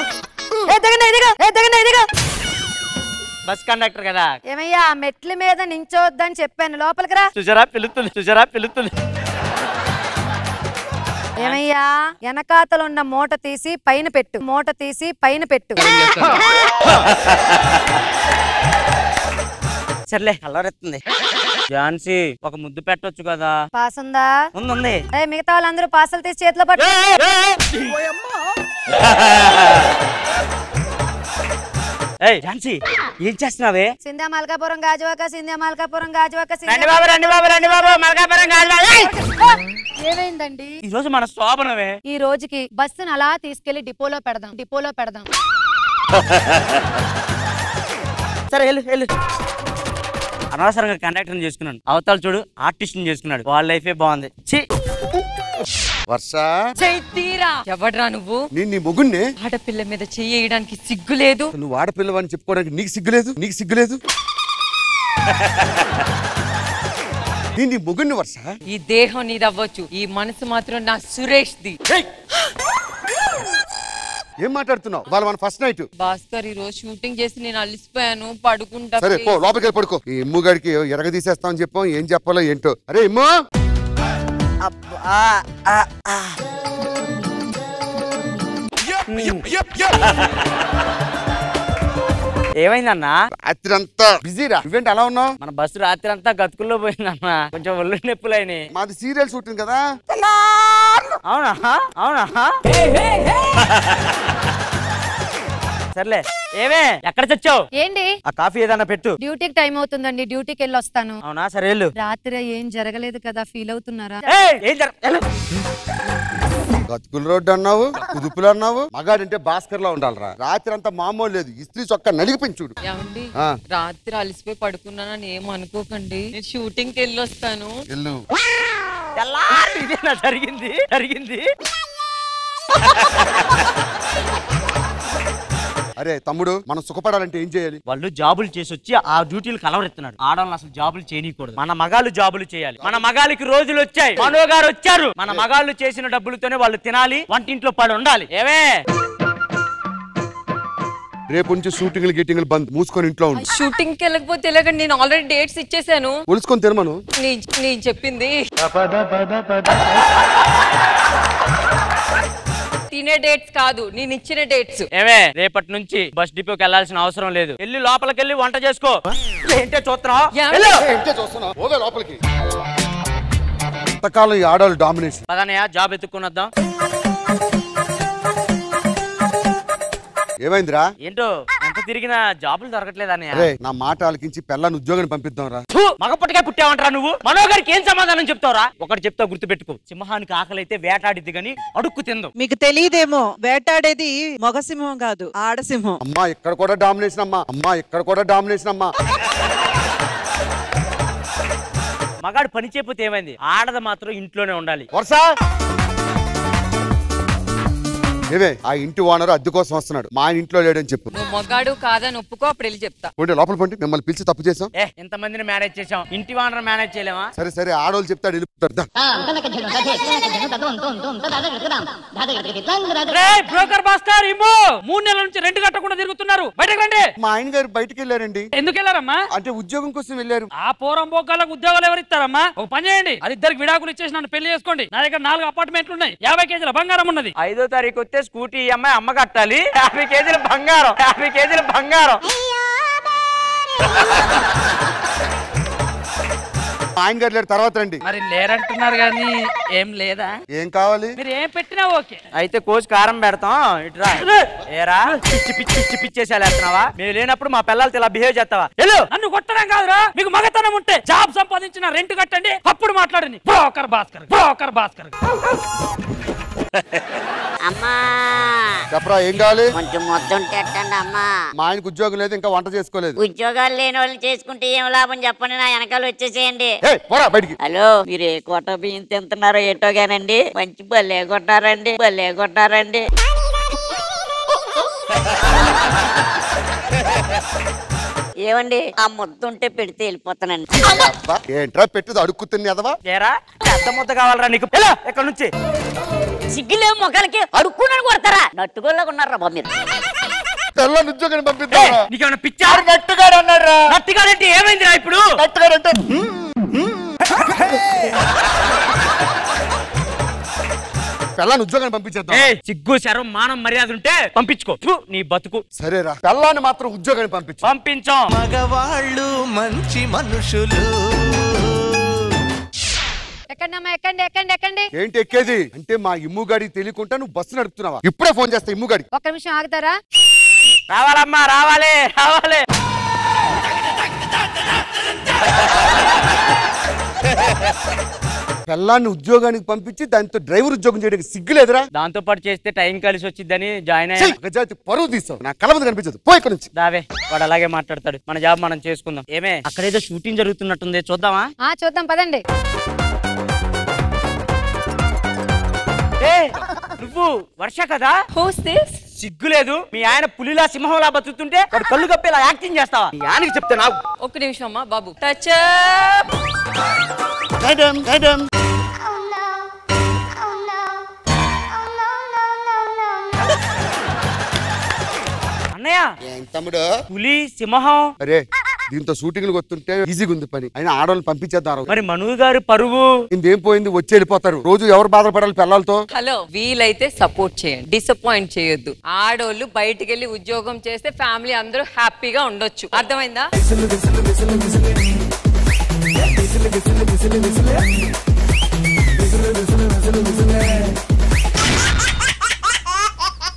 బస్ కండక్టర్ కదా ఏమయ్యా మెట్ల మీద నించోద్దని చెప్పాను లోపలికి రా సుజరా పిలుస్తుంది సుజరా పిలుస్తుంది ఏమయ్యా వెనకాతలు ఉన్న మూట తీసి పైన పెట్టు మూట తీసి పైన పెట్టు సర్లే అల్లరెత్తుంది ఝాన్సీ ఒక ముద్దు పెట్టొచ్చు కదా పాస్ ఉందా ఉంది ఉంది ఏ మిగతా వాళ్ళందరూ పాసలు తీసి చేతిలో పట్టు ఏయ్ ఝాన్సీ ఏం చేస్తున్నావే సింధ్యా మల్కాపురం గాజువాక సింధ్యా మల్కాపురం గాజువాక సింధ్యా- రండి బాబు రండి బాబు రండి బాబు మల్కాపురం కాదు ఆ! ఏమైందండి ఈ రోజు మన శోభనమే ఈ రోజుకి బస్సును అలా తీసుకెళ్లి డిపోలో పెడదాం డిపోలో పెడదాం సరే వెళ్ళు వెళ్ళు అనవసరంగా కండక్టర్ చేసుకున్నాను అవతల చూడు ఆర్టిస్ట్ చేసుకున్నాడు వాళ్ళ లైఫే బాగుంది ఛీ వర్ష చైతీరా ఎవడ్రా నువ్వు నేను నీ మొగుణ్ణి ఆడపిల్ల మీద చెయ్యడానికి సిగ్గు లేదు నువ్వు ఆడపిల్లవని చెప్పుకోవడానికి నీకు సిగ్గులేదు నీకు సిగ్గులేదు నేను నీ మొగుణ్ణి వర్ష ఈ దేహం నీదవ్వచ్చు ఈ మనసు మాత్రం నా సురేష్ ది ఏం మాట్లాడుతున్నావు వాళ్ళ మన ఫస్ట్ నైట్ భాస్కర్ ఈ రోజు షూటింగ్ చేసి నేను అలిసిపోయాను పడుకుంటా సరే పో లోపలికి వెళ్ళి పడుకో ఈ ఇమ్ము గడికి ఎరగ తీసేస్తామని చెప్పాం ఏం చెప్పాలో ఏంటో అరే ఇమ్ము ఏమైందన్నా రాత్రి అంతా బిజీరా ఇవేంటి అలా ఉన్నావు మన బస్సు రాత్రి అంతా గతుకుల్లో పోయిందన్న కొంచెం ఒళ్ళు నొప్పులైనాయి మాది సీరియల్ షూటింగ్ కదా అవునా అవునా సర్లే ఏమే ఎక్కడ చచ్చావు ఏంటి ఆ కాఫీ ఏదన్నా పెట్టు డ్యూటీకి టైం అవుతుందండి డ్యూటీకి వెళ్ళి వస్తాను అవునా సరే వెళ్ళు రాత్రి ఏం జరగలేదు కదా ఫీల్ అవుతున్నారా ఏయ్, ఏం జర వెళ్ళు. గతుకుల రోడ్డు అన్నావు కుదుపులు అన్నావు మగాడంటే భాస్కర్ లా ఉండాలిరా రాత్రి అంతా మామూలు లేదు ఇస్త్రీ చొక్కా నలిగిపోయింది చూడు ఏమండి ఆ. రాత్రి అలిసిపోయి పడుకున్నానని ఏం అనుకోకండి నేను షూటింగ్ కి వెళ్ళి వస్తాను వెళ్ళు తెల్లారి ఇదేనా జరిగింది జరిగింది అరే తమ్ముడు మనం సుఖపడాలంటే ఏం చేయాలి వాళ్ళు జాబులు చేసి వచ్చి ఆ డ్యూటీలు కలవరెత్తున్నాడు ఆడవాళ్ళు అసలు జాబులు చేయనీయకూడదు మన మగాళ్ళు జాబులు చేయాలి మన మగాళ్ళకి రోజులు వచ్చాయి మనో గారు వచ్చారు మన మగాళ్ళు చేసిన డబ్బులతోనే వాళ్ళు తినాలి వంటింట్లో పడి ఉండాలి ఏమే రేపు నుంచి షూటింగ్లు గిట్టింగ్లు బంద్ మూసుకొని ఇంట్లో ఉండు షూటింగ్ కి వెళ్ళకపోతే ఎలాగండి నేను ఆల్రెడీ డేట్స్ ఇచ్చేసాను ఒలుసుకొని తినమను నేను నేను చెప్పింది తినే డేట్స్ కాదు నేను ఇచ్చిన డేట్స్ ఏమే రేపటి నుంచి బస్ డిపోకి వెళ్ళాల్సిన అవసరం లేదు వెళ్ళి లోపలికి వెళ్ళి వంట చేసుకో ఏంటో చూస్తున్నావు వెళ్ళు. ఏంటే చూస్తున్నావు ఓవే లోపలికి ఎంతకాలం ఈ ఆడవాళ్ళు డామినేషన్ పదనయ్య జాబ్ ఎత్తుకున్నద్దాం ఏమైందిరా ఏంటో ఎంత తిరిగినా జాబులు దొరకట్లేదు అరే అన్నయ్య నా మాట ఆలకించి పెళ్ళని ఉద్యోగాన్ని పంపిద్దాం రా థు, మగపట్టుగా పుట్టావంటరా నువ్వు మనోగారికి ఏం సమాధానం చెప్తావురా ఒకటి చెప్తా గుర్తు పెట్టుకో సింహానికి ఆకలి అయితే వేటాడిద్ది గాని అడుక్కు తిందు మీకు తెలియదేమో వేటాడేది మగసింహం కాదు ఆడసింహం అమ్మా ఇక్కడ కూడా డామినేషన్ అమ్మా అమ్మా ఇక్కడ కూడా డామినేషన్ అమ్మా మగాడు పని చేయకపోతే ఏమైంది ఆడద మాత్రం ఇంట్లోనే ఉండాలి వరుస ఏవే ఆ ఇంటి ఓనర్ అద్దె కోసం వస్తున్నాడు మా ఆయన ఇంట్లో లేడని చెప్పు నువ్వు మొగాడు కాదని ఒప్పుకో అప్పుడు వెళ్ళి చెప్తా ఉంటే లోపల పండి మిమ్మల్ని పిలిచి తప్పు చేసాం ఏ ఇంతమందిని మేనేజ్ చేసాం ఇంటి వానర్ మేనేజ్ చేయలేమా సరే సరే ఆడవాళ్ళు చెప్తాడు వెళ్ళిపోతాడు దా. బ్రోకర్ భాస్కర్ ఇమ్మో మూడు నెలల నుంచి రెండు కట్టకుండా తిరుగుతున్నారు బయటకు రండి మా ఆయన గారు బయటికి వెళ్ళారండి ఎందుకు వెళ్ళారమ్మా అంటే ఉద్యోగం కోసం వెళ్ళారు ఆ పోరం బోకాలకు ఉద్యోగాలు ఎవరు ఇస్తారమ్మా ఒక పని చేయండి అది ఇద్దరికి విడాకులు ఇచ్చేసి నన్ను పెళ్లి చేసుకోండి నా దగ్గర నాలుగు అపార్ట్మెంట్లు ఉన్నాయి యాభై కేజీల బంగారం ఉన్నది ఐదో తారీఖు వస్తే స్కూటీ ఈ అమ్మాయి అమ్మ కట్టాలి యాభై కేజీల బంగారం యాభై కేజీల బంగారం మా ఆయన గారు లేరు తర్వాత రండి మరి లేరంటున్నారు కానీ ఏం లేదా ఏం కావాలి మీరు ఏం పెట్టినా ఓకే అయితే కోసి కారం పెడతాం ఇటురా ఏరా పిచ్చి పిచ్చి పిచ్చి పిచ్చేసేస్తున్నావా మేము లేనప్పుడు మా పిల్లలతో ఇలా బిహేవ్ చేస్తావా వెళ్ళు నన్ను కొట్టడం కాదురా మీకు మగతనం ఉంటే జాబ్ సంపాదించిన రెంట్ కట్టండి అప్పుడు మాట్లాడండి బ్రోకర్ భాస్కర్ బ్రోకర్ భాస్కర్ అమ్మా చెప్పరా ఏం కావాలి కొంచెం మొత్తం తెట్టండి అమ్మా మా ఆయనకు ఉద్యోగం లేదు ఇంకా వంట చేసుకోలేదు ఉద్యోగాలు లేని వాళ్ళు చేసుకుంటే ఏం లాభం చెప్పండి నా వెనకాల వచ్చేసేయండి ఏయ్, పోరా బయటికి హలో మీరు ఏ కోట బియ్యం తింటున్నారో ఏటో గానండి మంచి భలే కొట్టారండి భలే కొట్టారండి ఏమండి ఆ ముద్ద ఉంటే పెడితే వెళ్ళిపోతానండి అబ్బా, ఏంట్రా పెట్టేది అడుక్కుతుంది ఎదవా ఏరా పెద్ద ముద్ద కావాలరా నీకు వెళ్ళు ఇక్కడ నుంచి సిగ్గులేవు మొక్కలకి అడుక్కున్నాను కొడతారా నట్టుకోలేక ఉన్నారా బాబు మీరు తెల్లని ఉద్యోగాన్ని పంపిద్దాం నీకేమైనా పిచ్చా నట్టుగాడు అన్నాడు నట్టిగాడంటే ఏమైందిరా ఇప్పుడు నట్టుగాడంటే పిల్లని ఉద్యోగాన్ని పంపించేద్దాం ఏయ్, సిగ్గు శరం మానం మర్యాద ఉంటే పంపించుకో ఫు, నీ బతుకు సరేరా పిల్లాన్ని మాత్రం ఉద్యోగాన్ని పంపించు పంపించాం మగవాళ్ళు మంచి మనుషులు ఎక్కండమ్మా ఎక్కండి ఎక్కండి ఎక్కండి ఏంటి ఎక్కేది అంటే మా ఇమ్ముగాడికి తెలియకుండా నువ్వు బస్సు నడుపుతున్నావా ఇప్పుడే ఫోన్ చేస్తా ఇమ్ముగాడికి ఒక్క నిమిషం ఆగుతారా రావాలమ్మా రావాలి రావాలి పిల్లాన్ని ఉద్యోగానికి పంపించి దాంతో డ్రైవర్ ఉద్యోగం చేయడానికి సిగ్గులేదురా దాంతో పాటు చేస్తే టైం కలిసి వచ్చిద్దని జాయిన్ ఛీ, అయ్యా గజాతి పరువు తీసావు నా కళ ముందు కనిపించదు పో ఇక్కడ నుంచి దావే వాడు అలాగే మాట్లాడతాడు మన జాబ్ మనం చేసుకుందాం ఏమే అక్కడేదో షూటింగ్ జరుగుతున్నట్టుంది చూద్దామా ఆ చూద్దాం పదండి ఏ నువ్వు వర్ష కదా సిగ్గు లేదు మీ ఆయన పులిలా సింహంలా బతుకుతుంటే వాడు కళ్ళు కప్పేలా యాక్టింగ్ చేస్తావా మీ ఆయనకి చెప్తే నాకు ఒక్క నిమిషం అమ్మా బాబు టచ్ అన్నయ్య తమ్ముడు పులి సింహం అరే దీంతో షూటింగ్లు వస్తుంటే ఈజీగా ఉంది పని అయినా ఆడవాళ్ళని పంపించేద్దాం మరి మనువు గారి పరువు ఇందేం పోయింది వచ్చి వెళ్ళిపోతారు రోజు ఎవరు బాధపడాలి పిల్లలతో హలో వీలైతే సపోర్ట్ చేయండి డిసప్పాయింట్ చేయొద్దు ఆడోళ్ళు బయటికి వెళ్ళి ఉద్యోగం చేస్తే ఫ్యామిలీ అందరూ హ్యాపీగా ఉండొచ్చు అర్థమైందా